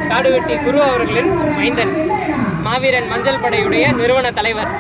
காடுவெட்டி குரு அவர்களின் மைந்தன் மாவீரன் மஞ்சள் படையுடைய நிறுவன தலைவர்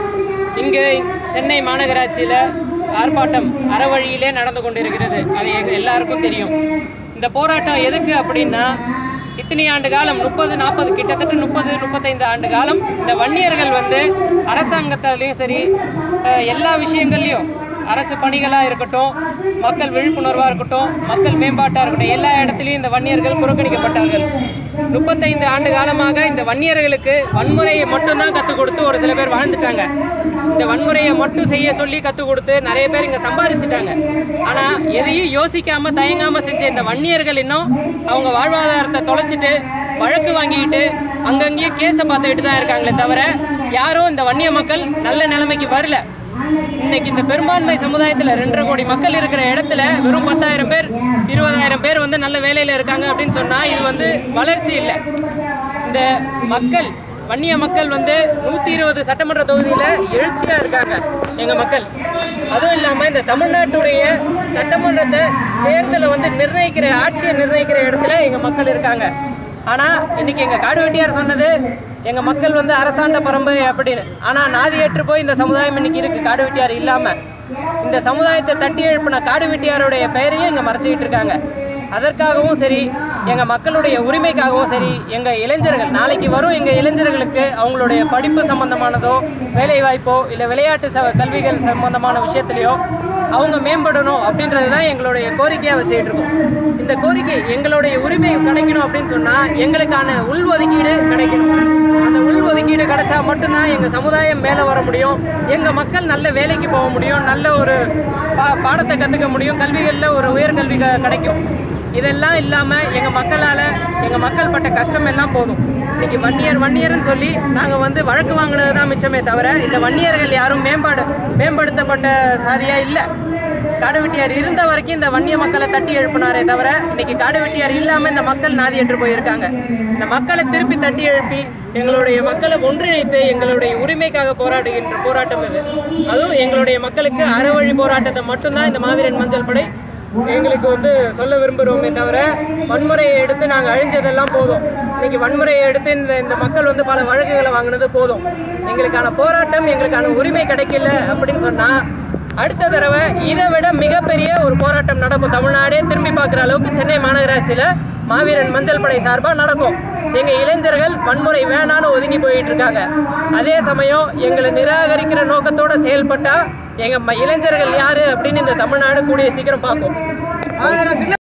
இங்கு சென்னை மாநகராட்சியில் ஆர்ப்பாட்டம் அறவழியிலே நடந்து கொண்டிருக்கிறது அது எங்க எல்லாருக்கும் தெரியும் இந்த போராட்டம் எதுக்கு அப்படின்னா இத்தனை ஆண்டு காலம் முப்பது நாற்பது கிட்டத்தட்ட முப்பது முப்பத்தைந்து ஆண்டு காலம் இந்த வன்னியர்கள் வந்து அரசாங்கத்தாலையும் சரி அஹ், எல்லா விஷயங்கள்லையும் அரசு பணிகளாக இருக்கட்டும் மக்கள் விழிப்புணர்வாக இருக்கட்டும் மக்கள் மேம்பாட்டாக இருக்கட்டும் எல்லா இடத்துலையும் இந்த வன்னியர்கள் புறக்கணிக்கப்பட்டார்கள் முப்பத்தைந்து ஆண்டு காலமாக இந்த வன்னியர்களுக்கு வன்முறையை மட்டும்தான் கற்றுக் கொடுத்து ஒரு சில பேர் வாழ்ந்துட்டாங்க இந்த வன்முறையை மட்டும் செய்ய சொல்லி கற்றுக் கொடுத்து நிறைய பேர் இங்கே சம்பாதிச்சிட்டாங்க ஆனால் எதையும் யோசிக்காம தயங்காம செஞ்ச இந்த வன்னியர்கள் இன்னும் அவங்க வாழ்வாதாரத்தை தொலைச்சிட்டு வழக்கு வாங்கிக்கிட்டு அங்கங்கேயே கேஸை பார்த்துக்கிட்டு தான் இருக்காங்களே தவிர யாரும் இந்த வன்னிய மக்கள் நல்ல நிலைமைக்கு வரல இன்னைக்கு இந்த பெரும்பான்மை சமுதாயத்துல ரெண்டரை கோடி மக்கள் இருக்கிற இடத்துல வெறும் பத்தாயிரம் பேர் இருபதாயிரம் பேர் வந்து நல்ல வேலையில இருக்காங்க அப்படின்னு சொன்னா இது வந்து வளர்ச்சி இல்லை இந்த மக்கள் வன்னிய மக்கள் வந்து நூத்தி இருபது சட்டமன்ற தொகுதியில எழுச்சியா இருக்காங்க எங்க மக்கள் அதுவும் இல்லாம இந்த தமிழ்நாட்டுடைய சட்டமன்றத்தை தேர்தலை வந்து நிர்ணயிக்கிற ஆட்சியை நிர்ணயிக்கிற இடத்துல எங்க மக்கள் இருக்காங்க ஆனா இன்னைக்கு எங்க காடு வெட்டியார் சொன்னது எங்க மக்கள் வந்து அரசாண்ட பரம்பரை அப்படின்னு ஆனா நாதி ஏற்று போய் இந்த சமுதாயம் இன்னைக்கு இருக்கு காடு வெட்டியார் இல்லாம இந்த சமுதாயத்தை தட்டி எழுப்பின காடு வெட்டியாருடைய பெயரையும் இங்க மறைச்சிக்கிட்டு இருக்காங்க அதற்காகவும் சரி எங்க மக்களுடைய உரிமைக்காகவும் சரி எங்க இளைஞர்கள் நாளைக்கு வரும் எங்க இளைஞர்களுக்கு அவங்களுடைய படிப்பு சம்பந்தமானதோ வேலை வாய்ப்போ இல்ல விளையாட்டு ச- கல்விகள் சம்பந்தமான விஷயத்திலையோ அவங்க மேம்படணும் அப்படின்றது தான் எங்களுடைய கோரிக்கையா வச்சுக்கிட்டு இருக்கோம் இந்த கோரிக்கை எங்களுடைய உரிமை கிடைக்கணும் அப்படின்னு சொன்னா எங்களுக்கான உள்ஒதுக்கீடு கிடைக்கணும் அந்த உள்ஒதுக்கீடு கிடைச்சா மட்டும்தான் எங்க சமுதாயம் மேல வர முடியும் எங்க மக்கள் நல்ல வேலைக்கு போக முடியும் நல்ல ஒரு பா- பாடத்தை கத்துக்க முடியும் கல்விகள்ல ஒரு உயர்கல்வி க- கிடைக்கும் இதெல்லாம் இல்லாம எங்க மக்களால எங்க மக்கள் பட்ட கஷ்டம் எல்லாம் போதும் இன்னைக்கு வன்னியர் வன்னியர்னு சொல்லி நாங்க வந்து வழக்கு வாங்கினது தான் மிச்சமே தவிர இந்த வன்னியர்கள் யாரும் மேம்பாடு மேம்படுத்தப்பட்ட சாதியா இல்ல காடுவெட்டியார் இருந்த வரைக்கும் இந்த வன்னிய மக்களை தட்டி எழுப்பினாரே தவிர இன்னைக்கு காடுவெட்டியார் இல்லாம இந்த மக்கள் நாதி ஏற்று போயிருக்காங்க இந்த மக்களை திருப்பி தட்டி எழுப்பி எங்களுடைய மக்களை ஒன்றிணைத்து எங்களுடைய உரிமைக்காக போராடுகின்ற போராட்டம் இது அதுவும் எங்களுடைய மக்களுக்கு அறவழி போராட்டத்தை மட்டும்தான் இந்த மாவீரன் மஞ்சள் படை எங்களுக்கு வந்து சொல்ல விரும்புகிறோமே தவிர வன்முறையை எடுத்து நாங்கள் அழிஞ்சதெல்லாம் போதும் இன்னைக்கு வன்முறையை எடுத்து இந்த இந்த மக்கள் வந்து பல வழக்குகளை வாங்கினது போதும் எங்களுக்கான போராட்டம் எங்களுக்கான உரிமை கிடைக்கல அப்படின்னு சொன்னா அடுத்த தடவை இதை விட மிகப்பெரிய ஒரு போராட்டம் நடக்கும் தமிழ்நாடே திரும்பி பார்க்குற அளவுக்கு சென்னை மாநகராட்சியில மாவீரன் மஞ்சள் படை சார்பாக நடக்கும் எங்க இளைஞர்கள் வன்முறை வேணான்னு ஒதுங்கி போயிட்டு இருக்காங்க அதே சமயம் எங்களை நிராகரிக்கிற நோக்கத்தோட செயல்பட்டா எங்க ம- இளைஞர்கள் யாரு அப்படின்னு இந்த தமிழ்நாடு கூடிய சீக்கிரம் பார்க்கும்